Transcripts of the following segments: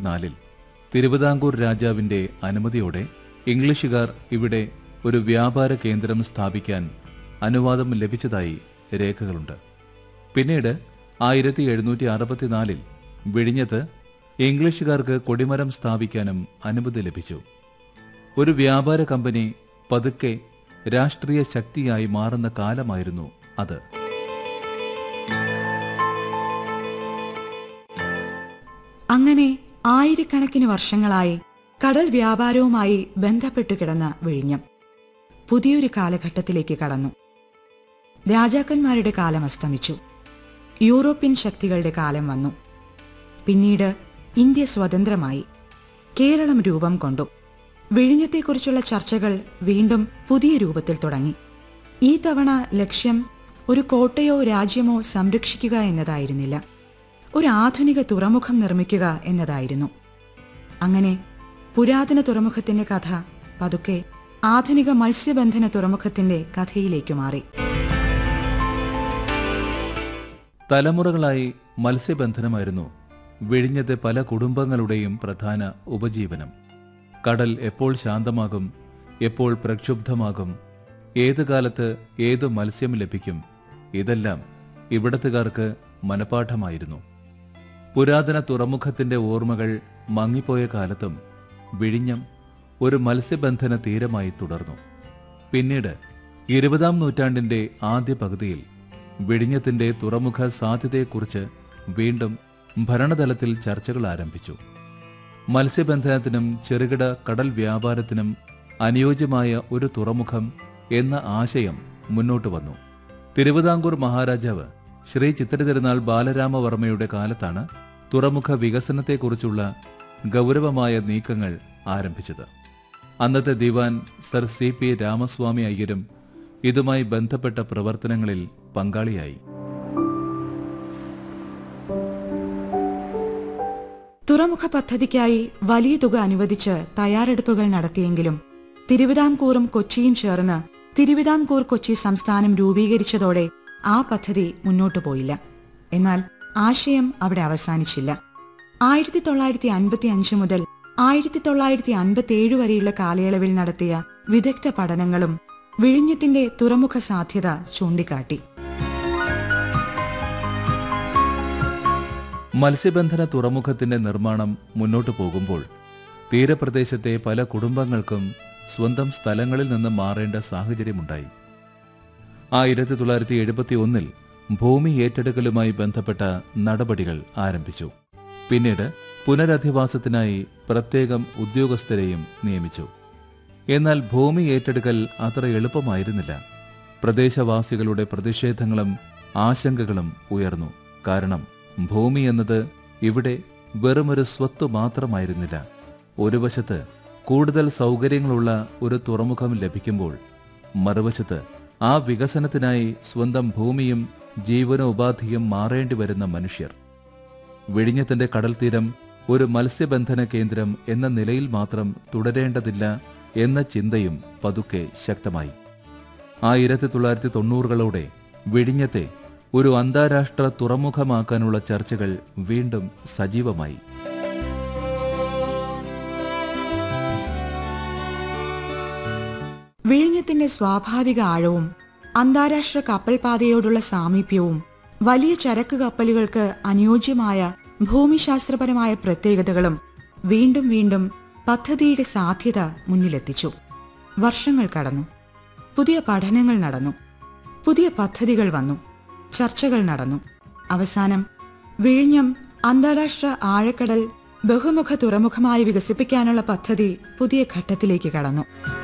നാലിൽ തിരുവിതാംകൂർ രാജാവിന്റെ അനുമതിയോടെ ഇംഗ്ലീഷുകാർ ഇവിടെ ഒരു വ്യാപാര കേന്ദ്രം സ്ഥാപിക്കാൻ അനുവാദം ലഭിച്ചതായി രേഖകളുണ്ട് പിന്നീട് ആയിരത്തി എഴുന്നൂറ്റി അറുപത്തിനാലിൽ വിഴിഞ്ഞത്ത് ഇംഗ്ലീഷുകാർക്ക് കൊടിമരം സ്ഥാപിക്കാനും അനുമതി ലഭിച്ചു ഒരു വ്യാപാര കമ്പനി പതുക്കെ രാഷ്ട്രീയ ശക്തിയായി മാറുന്ന കാലമായിരുന്നു അത് അങ്ങനെ ആയിരക്കണക്കിന് വർഷങ്ങളായി കടൽ വ്യാപാരവുമായി ബന്ധപ്പെട്ടു കിടന്ന വിഴിഞ്ഞം പുതിയൊരു കാലഘട്ടത്തിലേക്ക് കടന്നു രാജാക്കന്മാരുടെ കാലം അസ്തമിച്ചു യൂറോപ്യൻ ശക്തികളുടെ കാലം വന്നു പിന്നീട് ഇന്ത്യ സ്വതന്ത്രമായി കേരളം രൂപം കൊണ്ടു വിഴിഞ്ഞത്തെക്കുറിച്ചുള്ള ചർച്ചകൾ വീണ്ടും പുതിയ രൂപത്തിൽ തുടങ്ങി ഈ തവണ ലക്ഷ്യം ഒരു കോട്ടയോ രാജ്യമോ സംരക്ഷിക്കുക എന്നതായിരുന്നില്ല ഒരു ആധുനിക തുറമുഖം നിർമ്മിക്കുക എന്നതായിരുന്നു അങ്ങനെ പുരാതന തുറമുഖത്തിന്റെ കഥ പതുക്കെ ആധുനിക മത്സ്യബന്ധന തുറമുഖത്തിന്റെ കഥയിലേക്ക് മാറി തലമുറകളായി മത്സ്യബന്ധനമായിരുന്നു വിഴിഞ്ഞത്തെ പല കുടുംബങ്ങളുടെയും പ്രധാന ഉപജീവനം കടൽ എപ്പോൾ ശാന്തമാകും എപ്പോൾ പ്രക്ഷുബ്ധമാകും ഏത് കാലത്ത് ഏത് മത്സ്യം ലഭിക്കും ഇതെല്ലാം ഇവിടത്തുകാർക്ക് മനപാഠമായിരുന്നു പുരാതന തുറമുഖത്തിന്റെ ഓർമ്മകൾ മങ്ങിപ്പോയ കാലത്തും വിഴിഞ്ഞം ഒരു മത്സ്യബന്ധന തീരമായി തുടർന്നു പിന്നീട് ഇരുപതാം നൂറ്റാണ്ടിന്റെ ആദ്യ പകുതിയിൽ വിഴിഞ്ഞത്തിന്റെ തുറമുഖ സാധ്യതയെക്കുറിച്ച് വീണ്ടും ഭരണതലത്തിൽ ചർച്ചകൾ ആരംഭിച്ചു മത്സ്യബന്ധനത്തിനും ചെറുകിട കടൽ വ്യാപാരത്തിനും അനുയോജ്യമായ ഒരു തുറമുഖം എന്ന ആശയം മുന്നോട്ട് വന്നു തിരുവിതാംകൂർ മഹാരാജാവ് ശ്രീ ചിത്രതിരുനാൾ ബാലരാമവർമ്മയുടെ കാലത്താണ് തുറമുഖ വികസനത്തെക്കുറിച്ചുള്ള ഗൗരവമായ നീക്കങ്ങൾ ആരംഭിച്ചത് അന്നത്തെ Dewan sir C P Ramaswamy അയ്യരും ഇതുമായി ബന്ധപ്പെട്ട പ്രവർത്തനങ്ങളിൽ പങ്കാളിയായി തുറമുഖ പദ്ധതിക്കായി വലിയ തുക അനുവദിച്ച് തയ്യാറെടുപ്പുകൾ നടത്തിയെങ്കിലും തിരുവിതാംകൂറും കൊച്ചിയും ചേർന്ന് തിരുവിതാംകൂർ കൊച്ചി സംസ്ഥാനം രൂപീകരിച്ചതോടെ ആ പദ്ധതി മുന്നോട്ടു പോയില്ല എന്നാൽ ആശയം അവിടെ അവസാനിച്ചില്ല ആയിരത്തി തൊള്ളായിരത്തി അൻപത്തി അഞ്ച് മുതൽ ആയിരത്തി തൊള്ളായിരത്തി അൻപത്തി ഏഴ് വരെയുള്ള കാലയളവിൽ നടത്തിയ വിദഗ്ധ പഠനങ്ങളും വിഴിഞ്ഞത്തിന്റെ തുറമുഖ സാധ്യത ചൂണ്ടിക്കാട്ടി മത്സ്യബന്ധന തുറമുഖത്തിന്റെ നിർമ്മാണം മുന്നോട്ടു പോകുമ്പോൾ തീരപ്രദേശത്തെ പല കുടുംബങ്ങൾക്കും സ്വന്തം സ്ഥലങ്ങളിൽ നിന്ന് മാറേണ്ട സാഹചര്യമുണ്ടായി ആയിരത്തി തൊള്ളായിരത്തി എഴുപത്തി ഒന്നിൽ ഭൂമി ഏറ്റെടുക്കലുമായി ബന്ധപ്പെട്ട നടപടികൾ ആരംഭിച്ചു പിന്നീട് പുനരധിവാസത്തിനായി പ്രത്യേകം ഉദ്യോഗസ്ഥരെയും നിയമിച്ചു എന്നാൽ ഭൂമി ഏറ്റെടുക്കൽ അത്ര എളുപ്പമായിരുന്നില്ല പ്രദേശവാസികളുടെ പ്രതിഷേധങ്ങളും ആശങ്കകളും ഉയർന്നു കാരണം ഭൂമി എന്നത് ഇവിടെ വെറുമൊരു സ്വത്ത് മാത്രമായിരുന്നില്ല ഒരു വശത്ത് കൂടുതൽ സൗകര്യങ്ങളുള്ള ഒരു തുറമുഖം ലഭിക്കുമ്പോൾ മറുവശത്ത് ആ വികസനത്തിനായി സ്വന്തം ഭൂമിയും ജീവനോപാധിയും മാറേണ്ടി വരുന്ന മനുഷ്യർ വിഴിഞ്ഞത്തിന്റെ കടൽത്തീരം ഒരു മത്സ്യബന്ധന കേന്ദ്രം എന്ന നിലയിൽ മാത്രം തുടരേണ്ടതില്ല എന്ന ചിന്തയും പതുക്കെ ശക്തമായി ആയിരത്തി തൊള്ളായിരത്തി തൊണ്ണൂറുകളോടെ വിഴിഞ്ഞത്തെ ഒരു അന്താരാഷ്ട്ര തുറമുഖമാക്കാനുള്ള ചർച്ചകൾ വീണ്ടും സജീവമായി വിഴിഞ്ഞത്തിന്റെ സ്വാഭാവിക ആഴവും അന്താരാഷ്ട്ര കപ്പൽപാതയോടുള്ള സാമീപ്യവും വലിയ ചരക്ക് കപ്പലുകൾക്ക് അനുയോജ്യമായ ഭൂമിശാസ്ത്രപരമായ പ്രത്യേകതകളും വീണ്ടും വീണ്ടും പദ്ധതിയുടെ സാധ്യത മുന്നിലെത്തിച്ചു വർഷങ്ങൾ കടന്നു പുതിയ പഠനങ്ങൾ നടന്നു പുതിയ പദ്ധതികൾ വന്നു ചർച്ചകൾ നടന്നു അവസാനം വിഴിഞ്ഞം അന്താരാഷ്ട്ര ആഴക്കടൽ ബഹുമുഖ തുറമുഖമായി വികസിപ്പിക്കാനുള്ള പദ്ധതി പുതിയ ഘട്ടത്തിലേക്ക് കടന്നു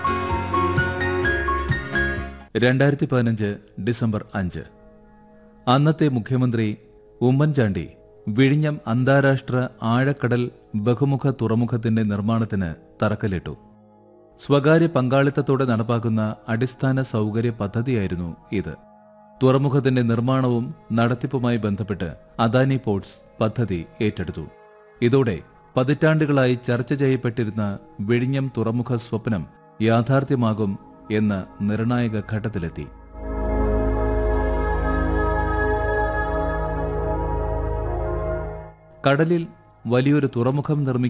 രണ്ടായിരത്തി പതിനഞ്ച് ഡിസംബർ അഞ്ച് അന്നത്തെ മുഖ്യമന്ത്രി ഉമ്മൻചാണ്ടി വിഴിഞ്ഞം അന്താരാഷ്ട്ര ആഴക്കടൽ ബഹുമുഖ തുറമുഖത്തിന്റെ നിർമ്മാണത്തിന് തറക്കല്ലിട്ടു സ്വകാര്യ പങ്കാളിത്തത്തോടെ നടപ്പാക്കുന്ന അടിസ്ഥാന സൗകര്യ പദ്ധതിയായിരുന്നു ഇത് തുറമുഖത്തിന്റെ നിർമ്മാണവും നടത്തിപ്പുമായി ബന്ധപ്പെട്ട് അദാനി പോർട്സ് പദ്ധതി ഏറ്റെടുത്തു ഇതോടെ പതിറ്റാണ്ടുകളായി ചർച്ച ചെയ്യപ്പെട്ടിരുന്ന വിഴിഞ്ഞം തുറമുഖ സ്വപ്നം യാഥാർത്ഥ്യമാകും എന്ന നിർണായക ഘട്ടത്തിലെത്തി കടലിൽ വലിയൊരു തുറമുഖം നിർമ്മിക്കുക